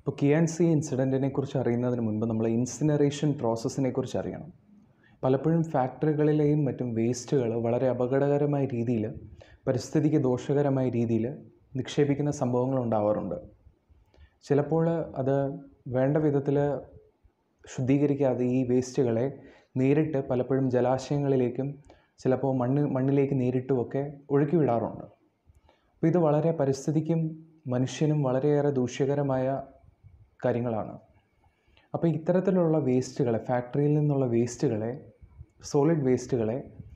ഇപ്പോൾ കിയാൻസി ഇൻസിഡൻറ്റിനെ കുറിച്ച് അറിയുന്നതിന് മുൻപ് നമ്മൾ ഇൻസിനറേഷൻ പ്രോസസ്സിനെ കുറിച്ച് അറിയണം പലപ്പോഴും ഫാക്ടറികളിലെയും മറ്റും വേസ്റ്റുകൾ വളരെ അപകടകരമായ രീതിയിൽ പരിസ്ഥിതിക്ക് ദോഷകരമായ രീതിയിൽ നിക്ഷേപിക്കുന്ന സംഭവങ്ങൾ ഉണ്ടാവാറുണ്ട് ചിലപ്പോൾ അത് വേണ്ട വിധത്തിൽ ശുദ്ധീകരിക്കാതെ ഈ വേസ്റ്റുകളെ നേരിട്ട് പലപ്പോഴും ജലാശയങ്ങളിലേക്കും ചിലപ്പോൾ മണ്ണ് മണ്ണിലേക്ക് നേരിട്ടുമൊക്കെ ഒഴുക്കി വിടാറുണ്ട് അപ്പോൾ ഇത് വളരെ പരിസ്ഥിതിക്കും മനുഷ്യനും വളരെയേറെ ദൂഷ്യകരമായ കാര്യങ്ങളാണ് അപ്പോൾ ഇത്തരത്തിലുള്ള വേസ്റ്റുകളെ ഫാക്ടറിയിൽ നിന്നുള്ള വേസ്റ്റുകളെ സോളിഡ് വേസ്റ്റുകളെ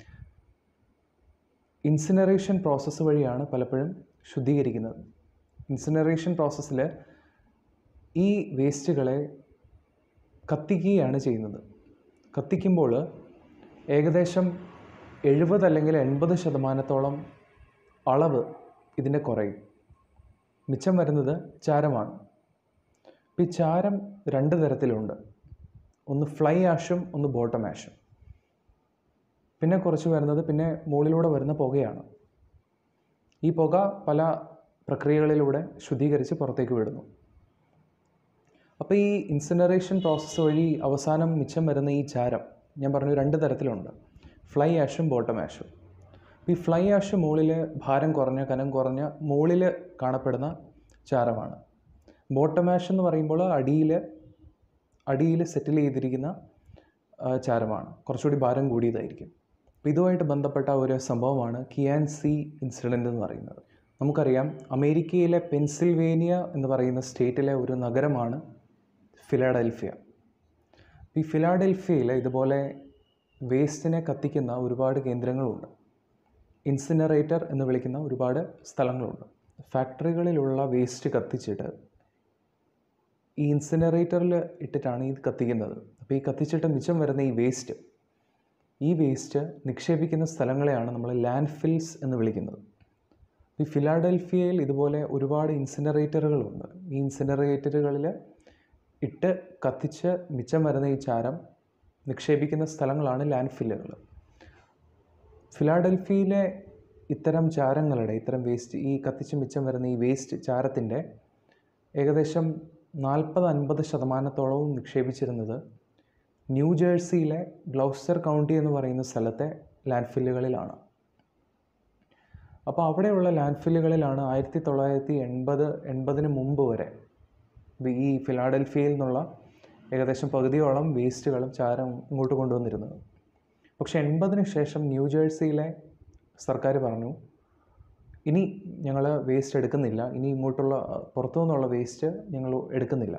ഇൻസിനറേഷൻ പ്രോസസ്സ് വഴിയാണ് പലപ്പോഴും ശുദ്ധീകരിക്കുന്നത് ഇൻസിനറേഷൻ പ്രോസസ്സിൽ ഈ വേസ്റ്റുകളെ കത്തിക്കുകയാണ് ചെയ്യുന്നത് കത്തിക്കുമ്പോൾ ഏകദേശം എഴുപത് അല്ലെങ്കിൽ എൺപത് ശതമാനത്തോളം അളവ് ഇതിൻ്റെ കുറയും മിച്ചം വരുന്നത് ചാരമാണ് അപ്പോൾ ഈ ചാരം രണ്ട് തരത്തിലുണ്ട് ഒന്ന് ഫ്ലൈ ആഷും ഒന്ന് ബോട്ടം ആഷും പിന്നെ കുറച്ച് വരുന്നത് പിന്നെ മുകളിലൂടെ വരുന്ന പുകയാണ് ഈ പുക പല പ്രക്രിയകളിലൂടെ ശുദ്ധീകരിച്ച് പുറത്തേക്ക് വിടുന്നു അപ്പോൾ ഈ ഇൻസിനറേഷൻ പ്രോസസ്സ് വഴി അവസാനം മിച്ചം വരുന്ന ഈ ചാരം ഞാൻ പറഞ്ഞു രണ്ട് തരത്തിലുണ്ട് ഫ്ലൈ ആഷും ബോട്ടം ആഷും ഈ ഫ്ലൈ ആഷ് മുകളിൽ ഭാരം കുറഞ്ഞ കനം കുറഞ്ഞ മുകളിൽ കാണപ്പെടുന്ന ചാരമാണ് ബോട്ടം ആഷ് എന്ന് പറയുമ്പോൾ അടിയിൽ അടിയിൽ സെറ്റിൽ ചെയ്തിരിക്കുന്ന ആ, ചാരമാണ് കുറച്ചുകൂടി ഭാരം കൂടിയതായിരിക്കും അപ്പോൾ ഇതുമായിട്ട് ബന്ധപ്പെട്ട ഒരു സംഭവമാണ് കിയാൻ സി ഇൻസിഡൻ്റ് എന്ന് പറയുന്നത് നമുക്കറിയാം അമേരിക്കയിലെ പെൻസിൽവേനിയ എന്ന് പറയുന്ന സ്റ്റേറ്റിലെ ഒരു നഗരമാണ് ഫിലാഡൽഫിയ ഈ ഫിലാഡൽഫിയയിൽ ഇതുപോലെ വേസ്റ്റിനെ കത്തിക്കുന്ന ഒരുപാട് കേന്ദ്രങ്ങളുണ്ട് ഇൻസിനറേറ്റർ എന്ന് വിളിക്കുന്ന ഒരുപാട് സ്ഥലങ്ങളുണ്ട് ഫാക്ടറികളിലുള്ള വേസ്റ്റ് കത്തിച്ചിട്ട് ഈ ഇൻസിനറേറ്ററിൽ ഇട്ടിട്ടാണ് ഇത് കത്തിക്കുന്നത് അപ്പോൾ ഈ കത്തിച്ചിട്ട് മിച്ചം വരുന്ന ഈ വേസ്റ്റ് ഈ വേസ്റ്റ് നിക്ഷേപിക്കുന്ന സ്ഥലങ്ങളെയാണ് നമ്മൾ ലാൻഡ് ഫിൽസ് എന്ന് വിളിക്കുന്നത് ഈ ഫിലാഡൽഫിയയിൽ ഇതുപോലെ ഒരുപാട് ഇൻസിനറേറ്ററുകളുണ്ട് ഈ ഇൻസിനറേറ്ററുകളിൽ ഇട്ട് കത്തിച്ച് മിച്ചം വരുന്ന ഈ ചാരം നിക്ഷേപിക്കുന്ന സ്ഥലങ്ങളാണ് ലാൻഡ് ഫില്ലുകൾ ഫിലാഡൽഫിയയിലെ ഇത്തരം ചാരങ്ങളുടെ ഇത്തരം വേസ്റ്റ് ഈ കത്തിച്ച് മിച്ചം വരുന്ന ഈ വേസ്റ്റ് ചാരത്തിൻ്റെ ഏകദേശം നാൽപ്പത് അൻപത് ശതമാനത്തോളവും നിക്ഷേപിച്ചിരുന്നത് ന്യൂ ജേഴ്സിയിലെ ഗ്ലൗസ്റ്റർ കൗണ്ടി എന്ന് പറയുന്ന സ്ഥലത്തെ ലാൻഡ് ഫില്ലുകളിലാണ് അപ്പോൾ അവിടെയുള്ള ലാൻഡ് ഫില്ലുകളിലാണ് ആയിരത്തി തൊള്ളായിരത്തി എൺപത് എൺപതിന് മുമ്പ് വരെ വി- ഈ ഫിലാഡൽഫിയയിൽ നിന്നുള്ള ഏകദേശം പകുതിയോളം വേസ്റ്റുകളും ചാരം ഇങ്ങോട്ട് കൊണ്ടുവന്നിരുന്നത് പക്ഷേ എൺപതിന് ശേഷം ന്യൂ ജേഴ്സിയിലെ സർക്കാർ പറഞ്ഞു ഇനി ഞങ്ങൾ വേസ്റ്റ് എടുക്കുന്നില്ല ഇനി ഇങ്ങോട്ടുള്ള അഹ്, പുറത്തു നിന്നുള്ള വേസ്റ്റ് ഞങ്ങൾ എടുക്കുന്നില്ല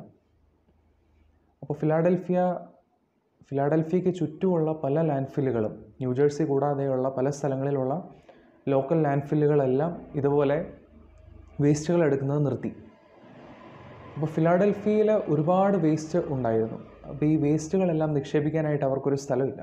അപ്പോൾ ഫിലാഡൽഫിയ ഫിലാഡൽഫിയയ്ക്ക് ചുറ്റുമുള്ള പല ലാൻഡ് ഫില്ലുകളും ന്യൂജേഴ്സി കൂടാതെയുള്ള പല സ്ഥലങ്ങളിലുള്ള ലോക്കൽ ലാൻഡ് ഫില്ലുകളെല്ലാം ഇതുപോലെ വേസ്റ്റുകൾ എടുക്കുന്നത് നിർത്തി അപ്പോൾ ഫിലാഡൽഫിയയിൽ ഒരുപാട് വേസ്റ്റ് ഉണ്ടായിരുന്നു അപ്പോൾ ഈ വേസ്റ്റുകളെല്ലാം നിക്ഷേപിക്കാനായിട്ട് അവർക്കൊരു സ്ഥലമില്ല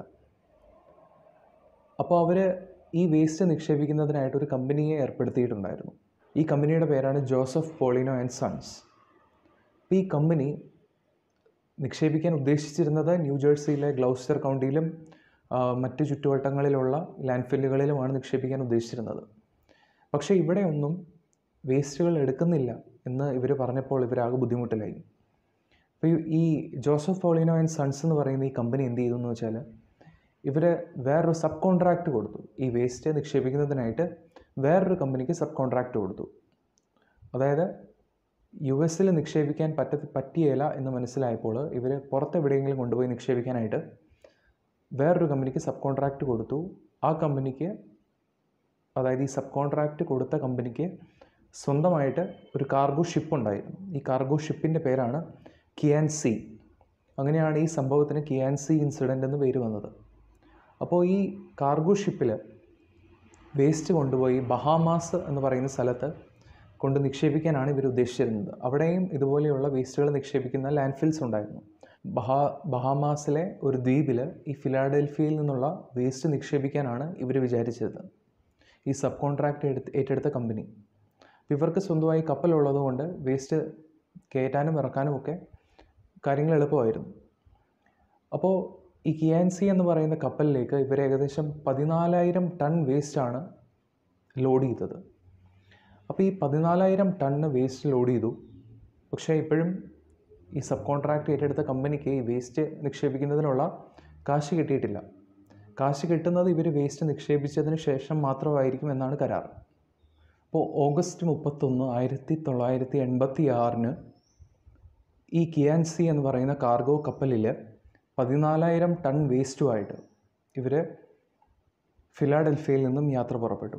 അപ്പോൾ അവർ ഈ വേസ്റ്റ് നിക്ഷേപിക്കുന്നതിനായിട്ട് ഒരു കമ്പനിയെ ഏർപ്പെടുത്തിയിട്ടുണ്ടായിരുന്നു ഈ കമ്പനിയുടെ പേരാണ് ജോസഫ് പോളിനോ ആൻഡ് സൺസ് അപ്പോൾ ഈ കമ്പനി നിക്ഷേപിക്കാൻ ഉദ്ദേശിച്ചിരുന്നത് ന്യൂ ജേഴ്സിയിലെ ഗ്ലൗസ്റ്റർ കൗണ്ടിയിലും ആ, മറ്റ് ചുറ്റുവട്ടങ്ങളിലുള്ള ലാൻഡ് ഫില്ലുകളിലുമാണ് നിക്ഷേപിക്കാൻ ഉദ്ദേശിച്ചിരുന്നത് പക്ഷേ ഇവിടെയൊന്നും വേസ്റ്റുകൾ എടുക്കുന്നില്ല എന്ന് ഇവർ പറഞ്ഞപ്പോൾ ഇവരാകെ ബുദ്ധിമുട്ടിലായി അപ്പോൾ ഈ- ഈ ജോസഫ് പോളിനോ ആൻഡ് സൺസ് എന്ന് പറയുന്ന ഈ കമ്പനി എന്ത് ചെയ്തു എന്ന് വെച്ചാൽ ഇവർ വേറൊരു സബ് കോൺട്രാക്റ്റ് കൊടുത്തു ഈ വേസ്റ്റ് നിക്ഷേപിക്കുന്നതിനായിട്ട് വേറൊരു കമ്പനിക്ക് സബ് കോൺട്രാക്റ്റ് കൊടുത്തു അതായത് യു എസിൽ നിക്ഷേപിക്കാൻ പറ്റ പറ്റിയേല എന്ന് മനസ്സിലായപ്പോൾ ഇവർ പുറത്തെവിടെയെങ്കിലും കൊണ്ടുപോയി നിക്ഷേപിക്കാനായിട്ട് വേറൊരു കമ്പനിക്ക് സബ് കോൺട്രാക്റ്റ് കൊടുത്തു ആ കമ്പനിക്ക് അതായത് ഈ സബ് കോൺട്രാക്റ്റ് കൊടുത്ത കമ്പനിക്ക് സ്വന്തമായിട്ട് ഒരു കാർഗോ ഷിപ്പ് ഉണ്ടായിരുന്നു ഈ കാർഗോ ഷിപ്പിൻ്റെ പേരാണ് കിയാൻസി അങ്ങനെയാണ് ഈ സംഭവത്തിന് കിയാൻസി ഇൻസിഡൻ്റ് എന്ന് പേര് വന്നത് അപ്പോൾ ഈ കാർഗോ ഷിപ്പിൽ വേസ്റ്റ് കൊണ്ടുപോയി ബഹാമാസ് എന്ന് പറയുന്ന സ്ഥലത്ത് കൊണ്ട് നിക്ഷേപിക്കാനാണ് ഇവർ ഉദ്ദേശിച്ചിരുന്നത് അവിടെയും ഇതുപോലെയുള്ള വേസ്റ്റുകൾ നിക്ഷേപിക്കുന്ന ലാൻഡ് ഫിൽസ് ഉണ്ടായിരുന്നു ബഹാ ബഹാമാസിലെ ഒരു ദ്വീപിൽ ഈ ഫിലാഡൽഫിയയിൽ നിന്നുള്ള വേസ്റ്റ് നിക്ഷേപിക്കാനാണ് ഇവർ വിചാരിച്ചത് ഈ സബ് കോൺട്രാക്റ്റ് എടുത്ത് ഏറ്റെടുത്ത കമ്പനി അപ്പോൾ ഇവർക്ക് സ്വന്തമായി കപ്പലുള്ളതുകൊണ്ട് വേസ്റ്റ് കയറ്റാനും ഇറക്കാനും ഒക്കെ കാര്യങ്ങൾ എളുപ്പമായിരുന്നു അപ്പോൾ ഈ കിയാൻസി എന്ന് പറയുന്ന കപ്പലിലേക്ക് ഇവർ ഏകദേശം പതിനാലായിരം ടൺ വേസ്റ്റാണ് ലോഡ് ചെയ്തത് അപ്പോൾ ഈ പതിനാലായിരം ടണ്ണ് വേസ്റ്റ് ലോഡ് ചെയ്തു പക്ഷേ ഇപ്പോഴും ഈ സബ് കോൺട്രാക്റ്റ് ഏറ്റെടുത്ത കമ്പനിക്ക് ഈ വേസ്റ്റ് നിക്ഷേപിക്കുന്നതിനുള്ള കാശ് കിട്ടിയിട്ടില്ല കാശ് കിട്ടുന്നത് ഇവർ വേസ്റ്റ് നിക്ഷേപിച്ചതിന് ശേഷം മാത്രമായിരിക്കും എന്നാണ് കരാർ അപ്പോൾ ഓഗസ്റ്റ് മുപ്പത്തൊന്ന് ആയിരത്തി തൊള്ളായിരത്തി എൺപത്തി ആറിന് ഈ കിയാൻസി എന്ന് പറയുന്ന കാർഗോ കപ്പലിൽ പതിനാലായിരം ടൺ വേസ്റ്റുമായിട്ട് ഇവർ ഫിലാഡൽഫിയയിൽ നിന്നും യാത്ര പുറപ്പെട്ടു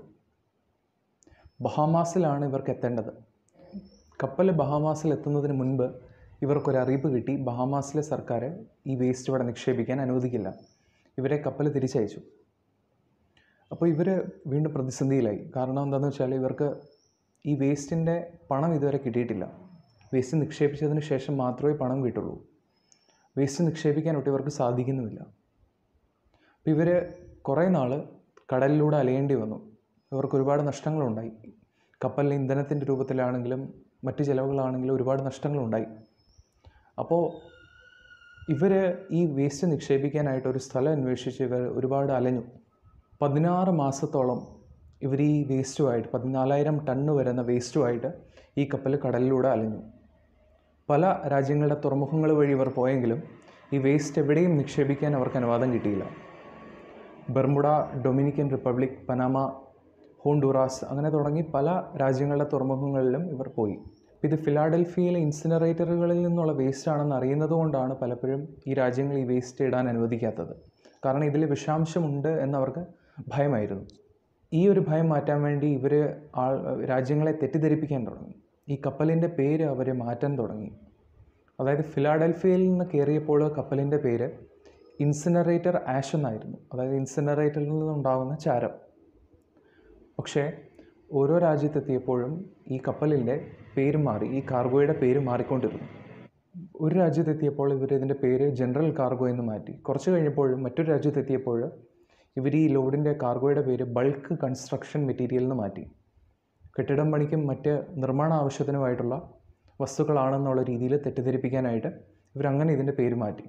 ബഹാമാസിലാണ് ഇവർക്ക് എത്തേണ്ടത് കപ്പൽ ബഹാമാസിൽ എത്തുന്നതിന് മുൻപ് ഇവർക്കൊരു അറിയിപ്പ് കിട്ടി ബഹാമാസിലെ സർക്കാർ ഈ വേസ്റ്റ് ഇവിടെ നിക്ഷേപിക്കാൻ അനുവദിക്കില്ല ഇവരെ കപ്പൽ തിരിച്ചയച്ചു അപ്പോൾ ഇവർ വീണ്ടും പ്രതിസന്ധിയിലായി കാരണം എന്താണെന്ന് വെച്ചാൽ ഇവർക്ക് ഈ വേസ്റ്റിൻ്റെ പണം ഇതുവരെ കിട്ടിയിട്ടില്ല വേസ്റ്റ് നിക്ഷേപിച്ചതിന് ശേഷം മാത്രമേ പണം കിട്ടുള്ളൂ വേസ്റ്റ് നിക്ഷേപിക്കാനൊട്ട് ഇവർക്ക് സാധിക്കുന്നുമില്ല അപ്പോൾ ഇവർ കുറേ നാൾ കടലിലൂടെ അലയേണ്ടി വന്നു ഇവർക്ക് ഒരുപാട് നഷ്ടങ്ങളുണ്ടായി കപ്പലിലെ ഇന്ധനത്തിൻ്റെ രൂപത്തിലാണെങ്കിലും മറ്റ് ചിലവുകളാണെങ്കിലും ഒരുപാട് നഷ്ടങ്ങളുണ്ടായി അപ്പോൾ ഇവർ ഈ വേസ്റ്റ് നിക്ഷേപിക്കാനായിട്ട് ഒരു സ്ഥലം അന്വേഷിച്ച് ഇവർ ഒരുപാട് അലഞ്ഞു പതിനാറ് മാസത്തോളം ഇവർ ഈ വേസ്റ്റുമായിട്ട് പതിനാലായിരം ടണ്ണ് വരുന്ന വേസ്റ്റുമായിട്ട് ഈ കപ്പൽ കടലിലൂടെ അലഞ്ഞു പല രാജ്യങ്ങളുടെ തുറമുഖങ്ങൾ വഴി ഇവർ പോയെങ്കിലും ഈ വേസ്റ്റ് എവിടെയും നിക്ഷേപിക്കാൻ അവർക്ക് അനുവാദം കിട്ടിയില്ല Bermuda Dominican Republic Panama Honduras അങ്ങനെ തുടങ്ങി പല രാജ്യങ്ങളുടെ തുറമുഖങ്ങളിലും ഇവർ പോയി ഇത് ഫിലാഡൽഫിയയിലെ ഇൻസിനറേറ്ററുകളിൽ നിന്നുള്ള വേസ്റ്റ് ആണെന്ന് അറിയുന്നത് കൊണ്ടാണ് പലപ്പോഴും ഈ രാജ്യങ്ങൾ ഈ വേസ്റ്റ് ഇടാൻ അനുവദിക്കാത്തത് കാരണം ഇതിൽ വിഷാംശമുണ്ട് എന്നവർക്ക് ഭയമായിരുന്നു ഈ ഒരു ഭയം മാറ്റാൻ വേണ്ടി ഇവർ ആൾ രാജ്യങ്ങളെ തെറ്റിദ്ധരിപ്പിക്കാൻ തുടങ്ങി ഈ കപ്പലിൻ്റെ പേര് അവർ മാറ്റാൻ തുടങ്ങി അതായത് ഫിലാഡൽഫിയയിൽ നിന്ന് കയറിയപ്പോൾ കപ്പലിൻ്റെ പേര് ഇൻസിനറേറ്റർ ആഷ് എന്നായിരുന്നു അതായത് ഇൻസിനറേറ്ററിൽ നിന്നുണ്ടാകുന്ന ചാരം പക്ഷേ ഓരോ രാജ്യത്തെത്തിയപ്പോഴും ഈ കപ്പലിൻ്റെ പേര് മാറി ഈ കാർഗോയുടെ പേര് മാറിക്കൊണ്ടിരുന്നു ഒരു രാജ്യത്തെത്തിയപ്പോൾ ഇവർ ഇതിൻ്റെ പേര് ജനറൽ കാർഗോ എന്ന് മാറ്റി കുറച്ച് കഴിഞ്ഞപ്പോഴും മറ്റൊരു രാജ്യത്തെത്തിയപ്പോൾ ഇവർ ഈ ലോഡിൻ്റെ കാർഗോയുടെ പേര് ബൾക്ക് കൺസ്ട്രക്ഷൻ മെറ്റീരിയൽ എന്ന് മാറ്റി കെട്ടിടം പണിക്കും മറ്റ് നിർമ്മാണ ആവശ്യത്തിനുമായിട്ടുള്ള വസ്തുക്കളാണെന്നുള്ള രീതിയിൽ തെറ്റിദ്ധരിപ്പിക്കാനായിട്ട് ഇവരങ്ങനെ ഇതിൻ്റെ പേര് മാറ്റി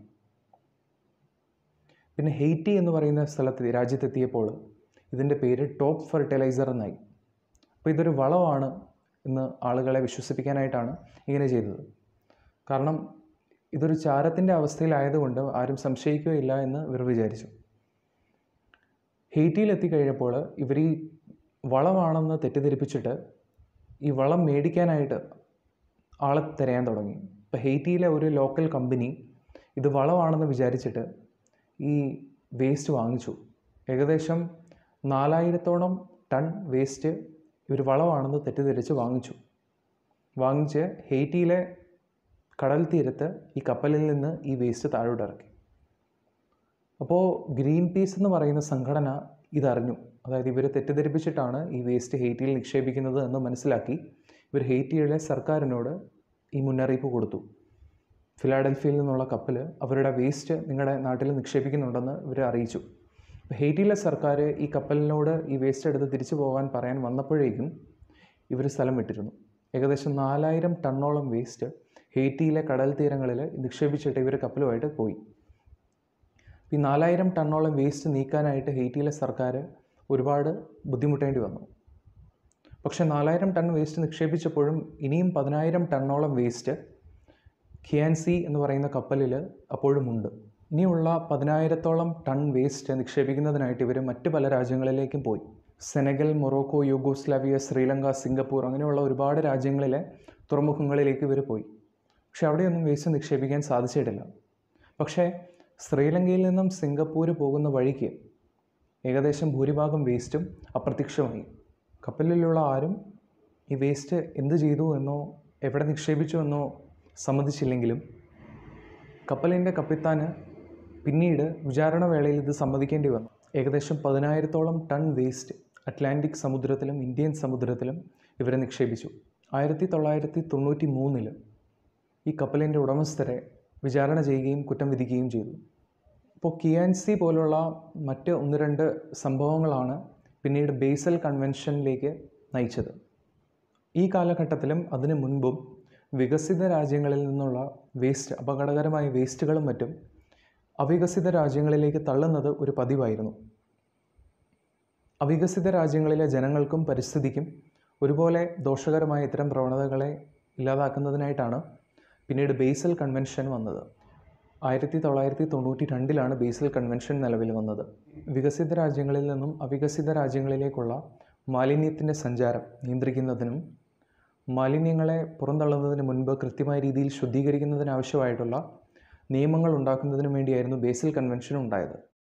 പിന്നെ ഹെയ്റ്റി എന്ന് പറയുന്ന സ്ഥലത്ത് രാജ്യത്തെത്തിയപ്പോൾ ഇതിൻ്റെ പേര് ടോപ്പ് ഫെർട്ടിലൈസർ എന്നായി അപ്പോൾ ഇതൊരു വളമാണ് എന്ന് ആളുകളെ വിശ്വസിപ്പിക്കാനായിട്ടാണ് ഇങ്ങനെ ചെയ്തത് കാരണം ഇതൊരു ചാരത്തിൻ്റെ അവസ്ഥയിലായതുകൊണ്ട് ആരും സംശയിക്കുകയില്ല എന്ന് ഇവർ വിചാരിച്ചു ഹെയ്റ്റിയിൽ എത്തിക്കഴിഞ്ഞപ്പോൾ ഇവർ ഈ വളമാണെന്ന് തെറ്റിദ്ധരിപ്പിച്ചിട്ട് ഈ വളം മേടിക്കാനായിട്ട് ആളെ തിരയാൻ തുടങ്ങി ഇപ്പോൾ ഹെയ്റ്റിയിലെ ഒരു ലോക്കൽ കമ്പനി ഇത് വളമാണെന്ന് വിചാരിച്ചിട്ട് ഈ വേസ്റ്റ് വാങ്ങിച്ചു ഏകദേശം നാലായിരത്തോളം ടൺ വേസ്റ്റ് ഇവർ വളമാണെന്ന് തെറ്റിദ്ധരിച്ച് വാങ്ങിച്ചു വാങ്ങിച്ച് ഹെയ്റ്റിയിലെ കടൽ തീരത്ത് ഈ കപ്പലിൽ നിന്ന് ഈ വേസ്റ്റ് താഴോട്ട് ഇറക്കി അപ്പോൾ ഗ്രീൻ പീസ് എന്ന് പറയുന്ന സംഘടന ഇതറിഞ്ഞു അതായത് ഇവർ തെറ്റിദ്ധരിപ്പിച്ചിട്ടാണ് ഈ വേസ്റ്റ് ഹെയ്റ്റിയിൽ നിക്ഷേപിക്കുന്നത് എന്ന് മനസ്സിലാക്കി ഇവർ ഹെയ്റ്റിയുടെ സർക്കാരിനോട് ഈ മുന്നറിയിപ്പ് കൊടുത്തു ഫിലാഡൽഫിയയിൽ നിന്നുള്ള കപ്പൽ അവരുടെ വേസ്റ്റ് നിങ്ങളുടെ നാട്ടിൽ നിക്ഷേപിക്കുന്നുണ്ടെന്ന് ഇവർ അറിയിച്ചു അപ്പോൾ ഹെയ്റ്റിയിലെ സർക്കാർ ഈ കപ്പലിനോട് ഈ വേസ്റ്റ് എടുത്ത് തിരിച്ചു പോകാൻ പറയാൻ വന്നപ്പോഴേക്കും ഇവർ സ്ഥലം വിട്ടിരുന്നു ഏകദേശം നാലായിരം ടണ്ണോളം വേസ്റ്റ് ഹെയ്റ്റിയിലെ കടൽ തീരങ്ങളിൽ നിക്ഷേപിച്ചിട്ട് ഇവർ കപ്പലുമായിട്ട് പോയി ഈ നാലായിരം ടണ്ണോളം വേസ്റ്റ് നീക്കാനായിട്ട് ഹെയ്റ്റിയിലെ സർക്കാർ ഒരുപാട് ബുദ്ധിമുട്ടേണ്ടി വന്നു പക്ഷേ നാലായിരം ടൺ വേസ്റ്റ് നിക്ഷേപിച്ചപ്പോഴും ഇനിയും പതിനായിരം ടണ്ണോളം വേസ്റ്റ് ഖിയാൻസി എന്ന് പറയുന്ന കപ്പലിൽ അപ്പോഴുമുണ്ട് ഇനിയുള്ള പതിനായിരത്തോളം ടൺ വേസ്റ്റ് നിക്ഷേപിക്കുന്നതിനായിട്ട് ഇവർ മറ്റ് പല രാജ്യങ്ങളിലേക്കും പോയി Senegal Morocco Yugoslavia Sri Lanka Singapore അങ്ങനെയുള്ള ഒരുപാട് രാജ്യങ്ങളിലെ തുറമുഖങ്ങളിലേക്ക് ഇവർ പോയി പക്ഷെ അവിടെയൊന്നും വേസ്റ്റ് നിക്ഷേപിക്കാൻ സാധിച്ചിട്ടില്ല പക്ഷേ ശ്രീലങ്കയിൽ നിന്നും സിംഗപ്പൂർ പോകുന്ന വഴിക്ക് ഏകദേശം ഭൂരിഭാഗം വേസ്റ്റും അപ്രത്യക്ഷമായി കപ്പലിലുള്ള ആരും ഈ വേസ്റ്റ് എന്ത് ചെയ്തു എന്നോ എവിടെ നിക്ഷേപിച്ചു എന്നോ സമ്മതിച്ചില്ലെങ്കിലും കപ്പലിൻ്റെ കപ്പിത്താന് പിന്നീട് വിചാരണ വേളയിൽ ഇത് സമ്മതിക്കേണ്ടി വന്നു ഏകദേശം പതിനായിരത്തോളം ടൺ വേസ്റ്റ് അറ്റ്ലാന്റിക് സമുദ്രത്തിലും ഇന്ത്യൻ സമുദ്രത്തിലും ഇവരെ നിക്ഷേപിച്ചു ആയിരത്തി തൊള്ളായിരത്തി തൊണ്ണൂറ്റി മൂന്നിൽ ഈ കപ്പലിൻ്റെ ഉടമസ്ഥരെ വിചാരണ ചെയ്യുകയും കുറ്റം വിധിക്കുകയും ചെയ്തു ഇപ്പോൾ കിയാൻസി പോലുള്ള മറ്റ് ഒന്ന് രണ്ട് സംഭവങ്ങളാണ് പിന്നീട് ബേസൽ കൺവെൻഷനിലേക്ക് നയിച്ചത് ഈ കാലഘട്ടത്തിലും അതിനു മുൻപും വികസിത രാജ്യങ്ങളിൽ നിന്നുള്ള വേസ്റ്റ് അപകടകരമായ വേസ്റ്റുകളും മറ്റും അവികസിത രാജ്യങ്ങളിലേക്ക് തള്ളുന്നത് ഒരു പതിവായിരുന്നു അവികസിത രാജ്യങ്ങളിലെ ജനങ്ങൾക്കും പരിസ്ഥിതിക്കും ഒരുപോലെ ദോഷകരമായ ഇത്തരം പ്രവണതകളെ ഇല്ലാതാക്കുന്നതിനായിട്ടാണ് പിന്നീട് ബേസൽ കൺവെൻഷൻ വന്നത് ആയിരത്തി തൊള്ളായിരത്തി തൊണ്ണൂറ്റി രണ്ടിലാണ് ബേസൽ കൺവെൻഷൻ നിലവിൽ വന്നത് വികസിത രാജ്യങ്ങളിൽ നിന്നും അവികസിത രാജ്യങ്ങളിലേക്കുള്ള മാലിന്യത്തിൻ്റെ സഞ്ചാരം നിയന്ത്രിക്കുന്നതിനും മാലിന്യങ്ങളെ പുറന്തള്ളുന്നതിന് മുൻപ് കൃത്യമായ രീതിയിൽ ശുദ്ധീകരിക്കുന്നതിനാവശ്യമായിട്ടുള്ള നിയമങ്ങൾ ഉണ്ടാക്കുന്നതിനും വേണ്ടിയായിരുന്നു ബേസൽ കൺവെൻഷൻ ഉണ്ടായത്